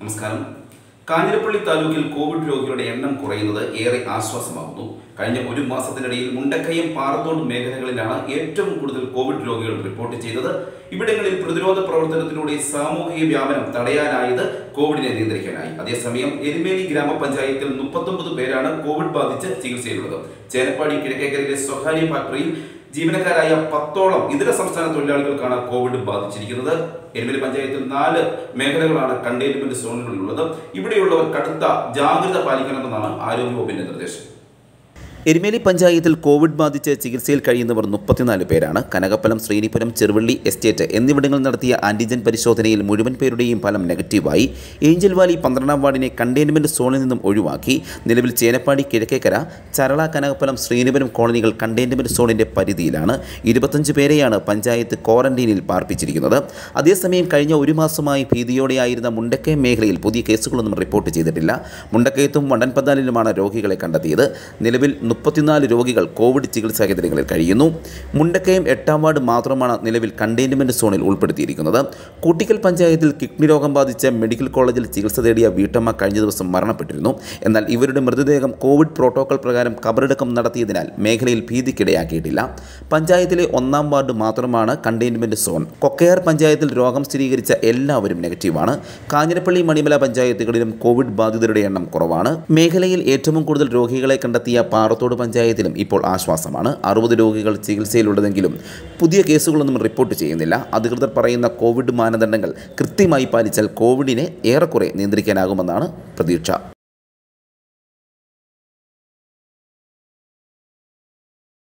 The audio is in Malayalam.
നമസ്കാരം കാഞ്ഞിരപ്പള്ളി താലൂക്കിൽ കോവിഡ് രോഗികളുടെ എണ്ണം കുറയുന്നത് ഏറെ ആശ്വാസമാകുന്നു കഴിഞ്ഞ ഒരു മാസത്തിനിടയിൽ മുണ്ടക്കയം പാറത്തോട് മേഖലകളിലാണ് ഏറ്റവും കൂടുതൽ കോവിഡ് രോഗികൾ റിപ്പോർട്ട് ചെയ്തത് ഇവിടങ്ങളിൽ പ്രതിരോധ പ്രവർത്തനത്തിലൂടെ സാമൂഹിക വ്യാപനം തടയാനായത് കോവിഡിനെ നിയന്ത്രിക്കാനായി അതേസമയം എരുമേലി ഗ്രാമപഞ്ചായത്തിൽ മുപ്പത്തൊമ്പത് പേരാണ് കോവിഡ് ബാധിച്ച് ചികിത്സയിലുള്ളത് ചേനപ്പാടി കിഴക്കേക്കരയിലെ സ്വകാര്യ ഫാക്ടറിയിൽ ജീവനക്കാരായ പത്തോളം ഇതര സംസ്ഥാന തൊഴിലാളികൾക്കാണ് കോവിഡ് ബാധിച്ചിരിക്കുന്നത് എരുമേലി പഞ്ചായത്തിൽ നാല് മേഖലകളാണ് കണ്ടെയ്ൻമെന്റ് സോണുകളിലുള്ളത് ഇവിടെയുള്ളവർ കടുത്ത ജാഗ്രത പാലിക്കണമെന്നാണ് ആരോഗ്യവകുപ്പിന്റെ നിർദ്ദേശം എരുമേലി പഞ്ചായത്തിൽ കോവിഡ് ബാധിച്ച് ചികിത്സയിൽ കഴിയുന്നവർ മുപ്പത്തിനാല് പേരാണ് കനകപ്പലം ശ്രീനിപുരം ചെറുവള്ളി എസ്റ്റേറ്റ് എന്നിവിടങ്ങളിൽ നടത്തിയ ആന്റിജൻ പരിശോധനയിൽ മുഴുവൻ പേരുടെയും ഫലം നെഗറ്റീവായി ഏഞ്ചൽ വാലി പന്ത്രണ്ടാം വാർഡിനെ കണ്ടെയ്ൻമെന്റ് സോണിൽ നിന്നും ഒഴിവാക്കി നിലവിൽ ചേനപ്പാടി കിഴക്കേക്കര ചരള കനകപ്പലം ശ്രീനിപുരം കോളനികൾ കണ്ടെയ്ൻമെന്റ് സോണിന്റെ പരിധിയിലാണ് ഇരുപത്തഞ്ച് പേരെയാണ് പഞ്ചായത്ത് ക്വാറന്റീനിൽ പാർപ്പിച്ചിരിക്കുന്നത് അതേസമയം കഴിഞ്ഞ ഒരു മാസമായി ഭീതിയോടെയായിരുന്ന മുണ്ടക്കയം മേഖലയിൽ പുതിയ കേസുകളൊന്നും റിപ്പോർട്ട് ചെയ്തിട്ടില്ല മുണ്ടക്കയത്തും വണ്ടൻപതാലിലുമാണ് രോഗികളെ കണ്ടെത്തിയത് നിലവിൽ മുപ്പത്തിനാല് രോഗികൾ കോവിഡ് ചികിത്സാ കേന്ദ്രങ്ങളിൽ കഴിയുന്നു മുണ്ടക്കയം എട്ടാം വാർഡ് മാത്രമാണ് നിലവിൽ കണ്ടെയ്ൻമെന്റ് സോണിൽ ഉൾപ്പെടുത്തിയിരിക്കുന്നത് കൂട്ടിക്കൽ പഞ്ചായത്തിൽ കിഡ്നി രോഗം ബാധിച്ച മെഡിക്കൽ കോളേജിൽ ചികിത്സ തേടിയ വീട്ടമ്മ കഴിഞ്ഞ ദിവസം മരണപ്പെട്ടിരുന്നു എന്നാൽ ഇവരുടെ മൃതദേഹം കോവിഡ് പ്രോട്ടോകോൾ പ്രകാരം കബറടക്കം നടത്തിയതിനാൽ മേഖലയിൽ ഭീതിക്കിടയാക്കിയിട്ടില്ല പഞ്ചായത്തിലെ ഒന്നാം വാർഡ് മാത്രമാണ് കണ്ടെയ്ൻമെന്റ് സോൺ കൊക്കയാർ പഞ്ചായത്തിൽ രോഗം സ്ഥിരീകരിച്ച എല്ലാവരും നെഗറ്റീവാണ് കാഞ്ഞിരപ്പള്ളി മണിമല പഞ്ചായത്തുകളിലും കോവിഡ് ബാധിതരുടെ എണ്ണം കുറവാണ് മേഖലയിൽ ഏറ്റവും കൂടുതൽ രോഗികളെ കണ്ടെത്തിയ പാറത്തോട് പഞ്ചായത്തിലും ഇപ്പോൾ ആശ്വാസമാണ് അറുപത് രോഗികൾ ചികിത്സയിലുള്ളതെങ്കിലും പുതിയ കേസുകളൊന്നും റിപ്പോർട്ട് ചെയ്യുന്നില്ല അധികൃതർ പറയുന്ന കോവിഡ് മാനദണ്ഡങ്ങൾ കൃത്യമായി പാലിച്ചാൽ കോവിഡിനെ ഏറെക്കുറെ നിയന്ത്രിക്കാനാകുമെന്നാണ് പ്രതീക്ഷ